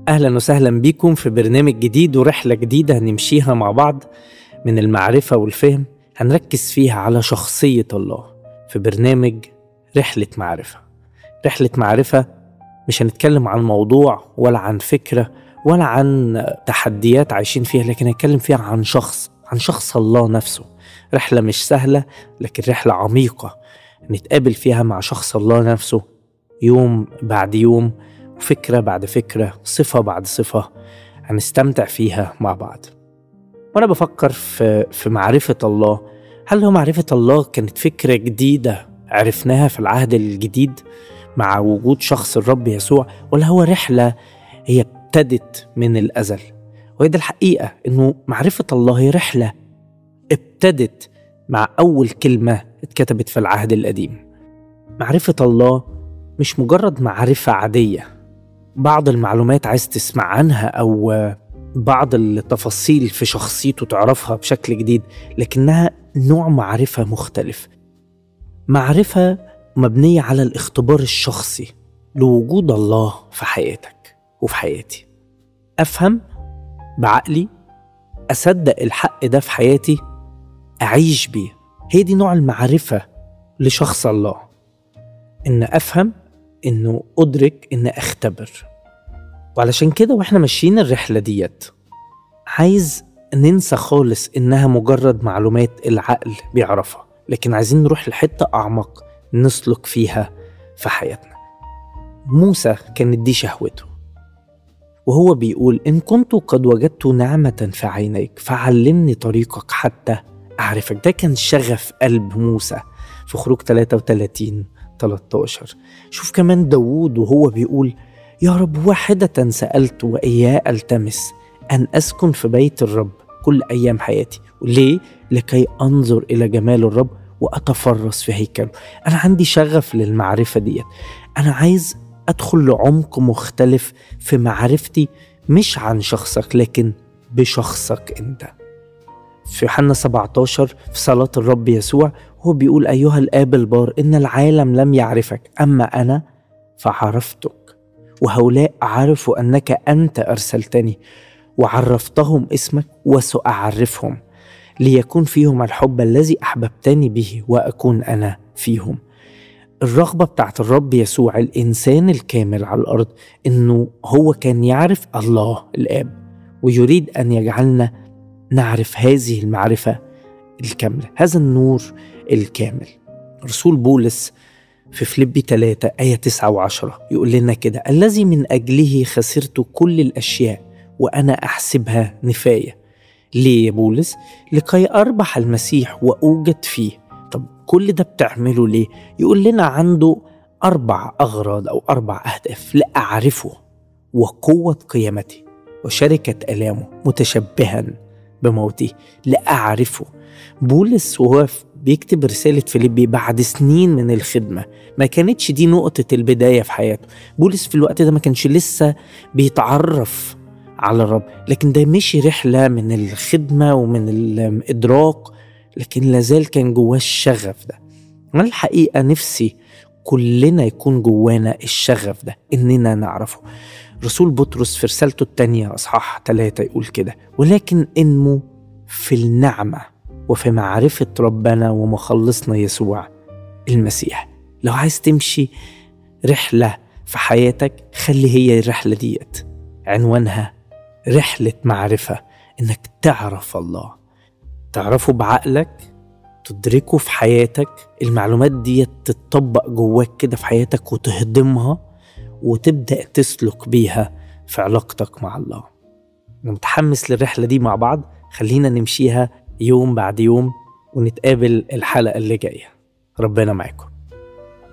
أهلا وسهلا بيكم في برنامج جديد ورحلة جديدة هنمشيها مع بعض من المعرفة والفهم هنركز فيها على شخصية الله في برنامج رحلة معرفة رحلة معرفة مش هنتكلم عن موضوع ولا عن فكرة ولا عن تحديات عايشين فيها لكن هنتكلم فيها عن شخص عن شخص الله نفسه رحلة مش سهلة لكن رحلة عميقة نتقابل فيها مع شخص الله نفسه يوم بعد يوم وفكرة بعد فكرة صفة بعد صفة هنستمتع فيها مع بعض وأنا بفكر في, في معرفة الله هل هو معرفة الله كانت فكرة جديدة عرفناها في العهد الجديد مع وجود شخص الرب يسوع ولا هو رحلة هي ابتدت من الأزل وهي دي الحقيقة إنه معرفة الله هي رحلة ابتدت مع أول كلمة اتكتبت في العهد القديم معرفة الله مش مجرد معرفة عادية بعض المعلومات عايز تسمع عنها أو بعض التفاصيل في شخصيته تعرفها بشكل جديد لكنها نوع معرفة مختلف معرفة مبنية على الاختبار الشخصي لوجود الله في حياتك وفي حياتي أفهم بعقلي أصدق الحق ده في حياتي أعيش بيه هي دي نوع المعرفة لشخص الله إن أفهم إنه أدرك إن أختبر وعلشان كده وإحنا ماشيين الرحلة ديت عايز ننسى خالص إنها مجرد معلومات العقل بيعرفها لكن عايزين نروح لحتة أعمق نسلك فيها في حياتنا موسى كانت دي شهوته وهو بيقول إن كنت قد وجدت نعمة في عينيك فعلمني طريقك حتى أعرفك ده كان شغف قلب موسى في خروج 33 13 شوف كمان داوود وهو بيقول يا رب واحدة سألت وإياه ألتمس أن أسكن في بيت الرب كل أيام حياتي ليه؟ لكي أنظر إلى جمال الرب وأتفرس في هيكله أنا عندي شغف للمعرفة ديت أنا عايز أدخل لعمق مختلف في معرفتي مش عن شخصك لكن بشخصك أنت في يوحنا 17 في صلاة الرب يسوع هو بيقول أيها الآب البار إن العالم لم يعرفك أما أنا فعرفتك وهؤلاء عرفوا أنك أنت أرسلتني وعرفتهم اسمك وسأعرفهم ليكون فيهم الحب الذي أحببتني به وأكون أنا فيهم الرغبة بتاعت الرب يسوع الإنسان الكامل على الأرض إنه هو كان يعرف الله الآب ويريد أن يجعلنا نعرف هذه المعرفة الكاملة هذا النور الكامل رسول بولس في فليبي 3 آية 9 و10 يقول لنا كده الذي من أجله خسرت كل الأشياء وأنا أحسبها نفاية ليه يا بولس؟ لكي أربح المسيح وأوجد فيه طب كل ده بتعمله ليه؟ يقول لنا عنده أربع أغراض أو أربع أهداف لأعرفه وقوة قيامته وشركة آلامه متشبها بموته لأعرفه بولس وهو بيكتب رسالة فيليبي بعد سنين من الخدمة ما كانتش دي نقطة البداية في حياته بولس في الوقت ده ما كانش لسه بيتعرف على الرب لكن ده مشي رحلة من الخدمة ومن الإدراك لكن لازال كان جواه الشغف ده أنا الحقيقة نفسي كلنا يكون جوانا الشغف ده إننا نعرفه رسول بطرس في رسالته التانية أصحاح ثلاثة يقول كده ولكن انمو في النعمة وفي معرفة ربنا ومخلصنا يسوع المسيح لو عايز تمشي رحلة في حياتك خلي هي الرحلة ديت عنوانها رحلة معرفة إنك تعرف الله تعرفه بعقلك تدركه في حياتك المعلومات دي تتطبق جواك كده في حياتك وتهضمها وتبدأ تسلك بيها في علاقتك مع الله أنا متحمس للرحلة دي مع بعض خلينا نمشيها يوم بعد يوم ونتقابل الحلقة اللي جاية ربنا معاكم